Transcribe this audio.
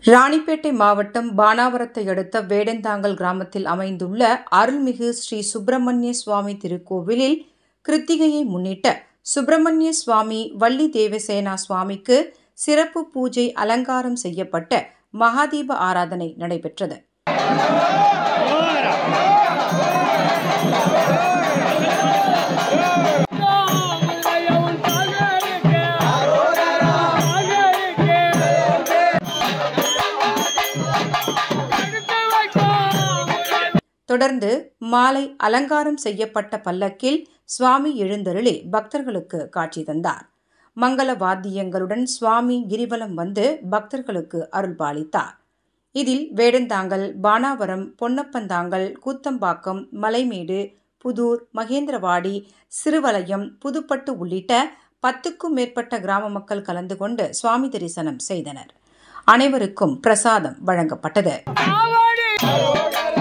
ராணிப்பேட்டை மாவட்டம் பானாவரத்தை அடுத்த வேடந்தாங்கல் கிராமத்தில் அமைந்துள்ள அருள்மிகு ஸ்ரீ சுப்பிரமணிய சுவாமி திருக்கோவிலில் கிருத்திகையை முன்னிட்டு சுப்பிரமணிய சுவாமி வள்ளி தேவசேனா சுவாமிக்கு சிறப்பு பூஜை அலங்காரம் செய்யப்பட்ட மகாதீப ஆராதனை நடைபெற்றது தொடர்ந்து மாலை அலங்காரம் செய்யப்பட்ட பல்லக்கில் சுவாமி எழுந்தருளி பக்தர்களுக்கு காட்சி தந்தார் மங்கள வாத்தியங்களுடன் சுவாமி கிரிவலம் வந்து பக்தர்களுக்கு அருள்பாலித்தார் இதில் வேடந்தாங்கல் பானாவரம் பொன்னப்பந்தாங்கல் கூத்தம்பாக்கம் மலைமேடு புதூர் மகேந்திரவாடி சிறுவலயம் புதுப்பட்டு உள்ளிட்ட பத்துக்கும் மேற்பட்ட கிராம மக்கள் கலந்து கொண்டு சுவாமி தரிசனம் செய்தனர் அனைவருக்கும் பிரசாதம் வழங்கப்பட்டது